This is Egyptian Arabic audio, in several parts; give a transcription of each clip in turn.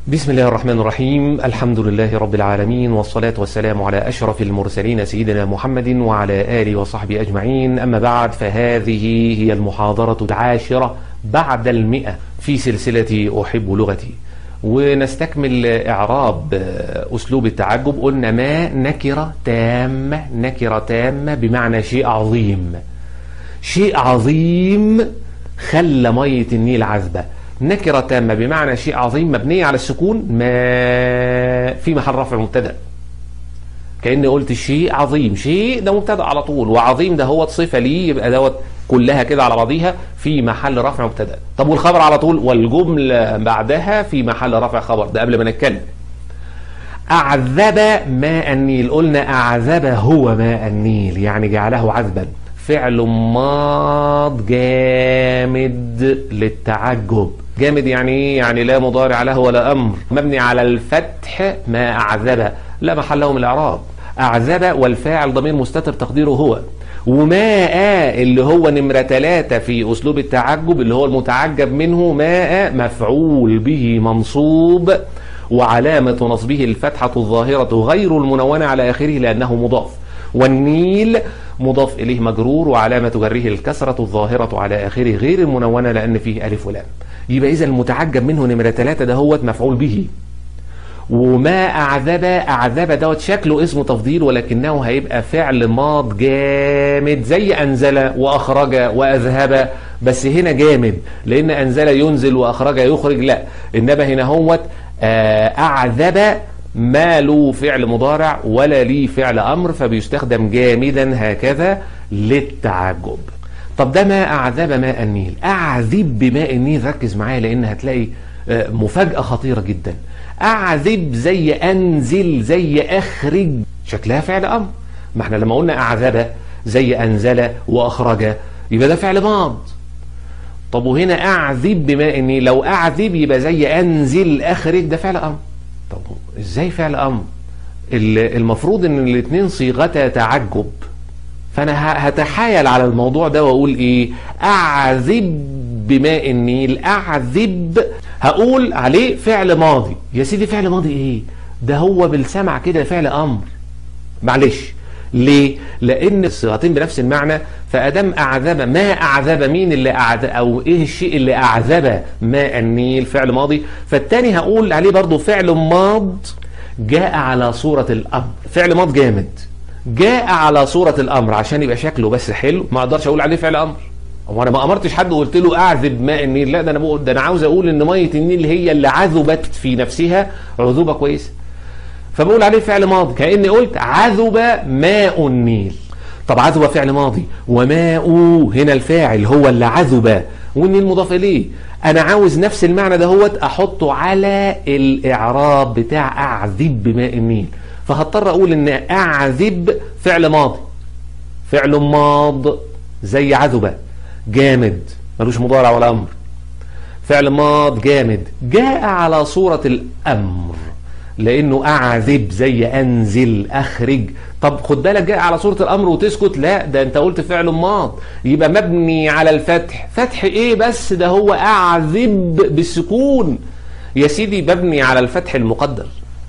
بسم الله الرحمن الرحيم الحمد لله رب العالمين والصلاة والسلام على أشرف المرسلين سيدنا محمد وعلى آله وصحبه أجمعين أما بعد فهذه هي المحاضرة العاشرة بعد المئة في سلسلة أحب لغتي ونستكمل إعراب أسلوب التعجب قلنا ما نكرة تامة نكرة تامة بمعنى شيء عظيم شيء عظيم خلى مية النيل عذبة نكرة تامة بمعنى شيء عظيم مبنية على السكون ما في محل رفع مبتدا كأني قلت شيء عظيم شيء ده مبتدا على طول وعظيم ده هو صفة ليه يبقى دوت كلها كده على بعضيها في محل رفع مبتدا طب والخبر على طول والجملة بعدها في محل رفع خبر ده قبل ما نتكلم أعذب ماء النيل قلنا أعذب هو ماء النيل يعني جعله عذبا فعل ماض جامد للتعجب جامد يعني ايه يعني لا مضارع له ولا امر مبني على الفتح ما اعذب لا محل له من الاعراب اعذب والفاعل ضمير مستتر تقديره هو وماء اللي هو نمرة ثلاثة في أسلوب التعجب اللي هو المتعجب منه ماء مفعول به منصوب وعلامة نصبه الفتحة الظاهرة غير المنونة على آخره لأنه مضاف والنيل مضاف إليه مجرور وعلامة جره الكسرة الظاهرة على آخره غير المنونة لأن فيه ألف ولام يبقى إذا المتعجب منه نمرة ثلاثة ده هو مفعول به وما أعذب أعذب دوت شكله اسمه تفضيل ولكنه هيبقى فعل ماض جامد زي أنزل وأخرج وأذهب بس هنا جامد لأن أنزل ينزل وأخرج يخرج لا إنما هنا هوت أعذب ما له فعل مضارع ولا ليه فعل أمر فبيستخدم جامدا هكذا للتعجب طب ده ما أعذب ماء النيل أعذب بماء النيل ركز معايا لأن هتلاقي مفاجأة خطيرة جدا أعذب زي أنزل زي أخرج شكلها فعل أمر ما احنا لما قلنا أعذب زي أنزل وأخرج يبقى ده فعل ماض طب وهنا أعذب بماء النيل لو أعذب يبقى زي أنزل أخرج ده فعل أمر طب ازاي فعل امر المفروض ان الاثنين صيغتا تعجب فانا هتحايل على الموضوع ده واقول ايه اعذب بماء النيل اعذب هقول عليه فعل ماضي يا سيدي فعل ماضي ايه ده هو بالسمع كده فعل امر معلش ليه لان الصيغتين بنفس المعنى فادام اعذب ما اعذب مين اللي اعذب او ايه الشيء اللي اعذب ماء النيل فعل ماضي فالتاني هقول عليه برضو فعل ماض جاء على صورة الامر فعل ماض جامد جاء على صورة الامر عشان يبقى شكله بس حلو ما اقدرش اقول عليه فعل امر هو انا ما امرتش حد وقلت له اعذب ماء النيل لا ده انا بقول ده انا عاوز اقول ان ميه النيل هي اللي عذبت في نفسها عذوبه كويسه فبقول عليه فعل ماضي كأني قلت عذب ماء النيل طب عذب فعل ماضي وماء هنا الفاعل هو اللي عذب والنيل مضاف إليه أنا عاوز نفس المعنى دهوت أحطه على الإعراب بتاع أعذب بماء النيل فهضطر أقول إن أعذب فعل ماضي فعل ماض زي عذب جامد ملوش مضارع ولا أمر فعل ماض جامد جاء على صورة الأمر لانه اعذب زي انزل اخرج طب خد بالك جاء على صوره الامر وتسكت لا ده انت قلت فعل ماض يبقى مبني على الفتح فتح ايه بس ده هو اعذب بالسكون يا سيدي مبني على الفتح المقدر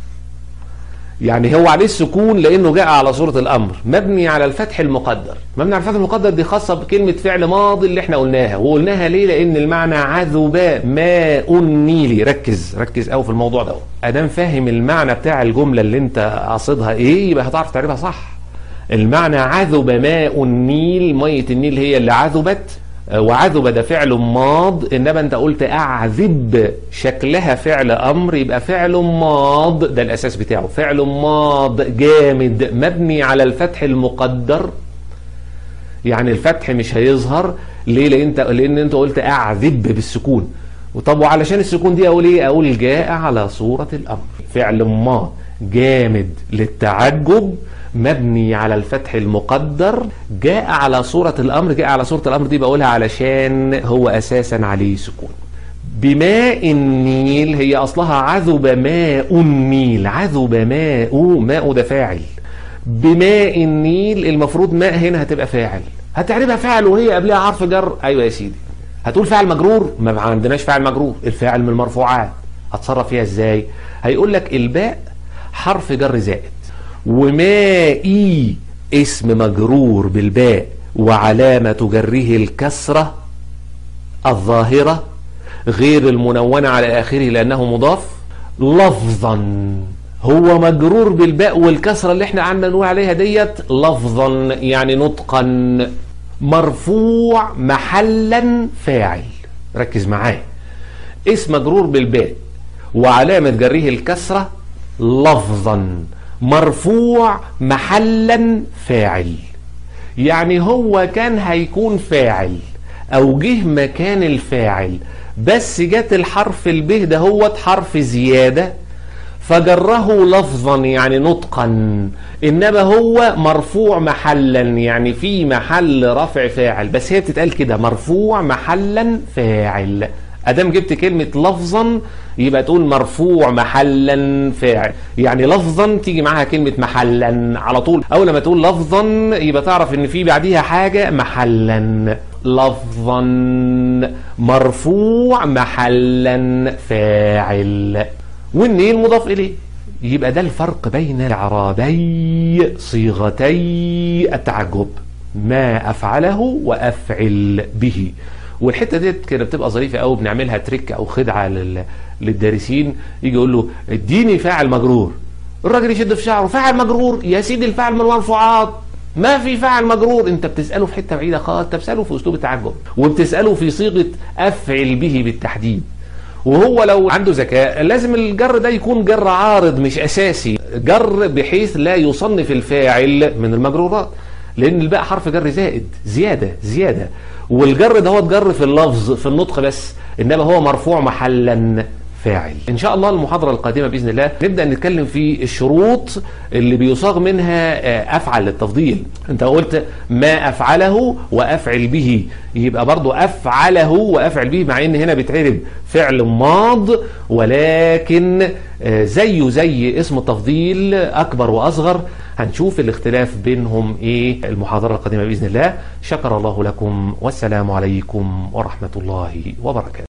يعني هو عليه السكون لانه جاء على صوره الامر مبني على الفتح المقدر مبني على الفتح المقدر دي خاصه بكلمه فعل ماضي اللي احنا قلناها وقلناها ليه لان المعنى عذب ماء النيل ركز ركز قوي في الموضوع ده ادام فاهم المعنى بتاع الجمله اللي انت قاصدها ايه يبقى هتعرف تعرفها صح المعنى عذب ماء النيل ميه النيل هي اللي عذبت وعذب ده فعل ماض انما انت قلت اعذب شكلها فعل امر يبقى فعل ماض ده الاساس بتاعه فعل ماض جامد مبني على الفتح المقدر يعني الفتح مش هيظهر ليه لان انت لان انت قلت اعذب بالسكون وطب وعلشان السكون دي اقول ايه اقول جاء على صورة الامر فعل ماض جامد للتعجب مبني على الفتح المقدر جاء على صورة الأمر جاء على صورة الأمر دي بقولها علشان هو أساسا عليه سكون بماء النيل هي أصلها عذب ماء النيل عذب ماء ماء ده فاعل بماء النيل المفروض ماء هنا هتبقى فاعل هتعربها فاعل وهي قبلها حرف جر أيوة يا سيدي هتقول فاعل مجرور ما عندناش فاعل مجرور الفاعل من المرفوعات اتصرف فيها ازاي هيقول لك الباء حرف جر زائد ومائي اسم مجرور بالباء وعلامة جره الكسرة الظاهرة غير المنونة على آخره لأنه مضاف لفظا هو مجرور بالباء والكسرة اللي احنا قعدنا نقول عليها ديت لفظا يعني نطقا مرفوع محلا فاعل ركز معايا اسم مجرور بالباء وعلامة جره الكسرة لفظا مرفوع محلا فاعل يعني هو كان هيكون فاعل او جه مكان الفاعل بس جت الحرف الب ده هو حرف زيادة فجره لفظا يعني نطقا انما هو مرفوع محلا يعني في محل رفع فاعل بس هي بتتقال كده مرفوع محلا فاعل ادام جبت كلمة لفظا يبقى تقول مرفوع محلا فاعل يعني لفظا تيجي معاها كلمة محلا على طول اول لما تقول لفظا يبقى تعرف ان في بعديها حاجة محلا لفظا مرفوع محلا فاعل والنيل مضاف اليه يبقى ده الفرق بين اعرابي صيغتي التعجب ما افعله وافعل به والحته ديت كده بتبقى ظريفه قوي بنعملها تريك او خدعه لل... للدارسين يجي يقول له اديني فاعل مجرور الراجل يشد في شعره فاعل مجرور يا سيدي الفاعل من المرفوعات ما في فاعل مجرور انت بتساله في حته بعيده خالص انت بتساله في اسلوب التعجب وبتساله في صيغه افعل به بالتحديد وهو لو عنده ذكاء لازم الجر ده يكون جر عارض مش اساسي جر بحيث لا يصنف الفاعل من المجرورات لان الباء حرف جر زائد زياده زياده والجر ده هو جر في اللفظ في النطق بس انما هو مرفوع محلا فاعل ان شاء الله المحاضره القادمه باذن الله نبدا نتكلم في الشروط اللي بيصاغ منها افعل للتفضيل انت قلت ما افعله وافعل به يبقى برضو افعله وافعل به مع ان هنا بيتعرب فعل ماض ولكن زيه زي اسم التفضيل اكبر واصغر هنشوف الاختلاف بينهم ايه المحاضره القادمه باذن الله شكر الله لكم والسلام عليكم ورحمه الله وبركاته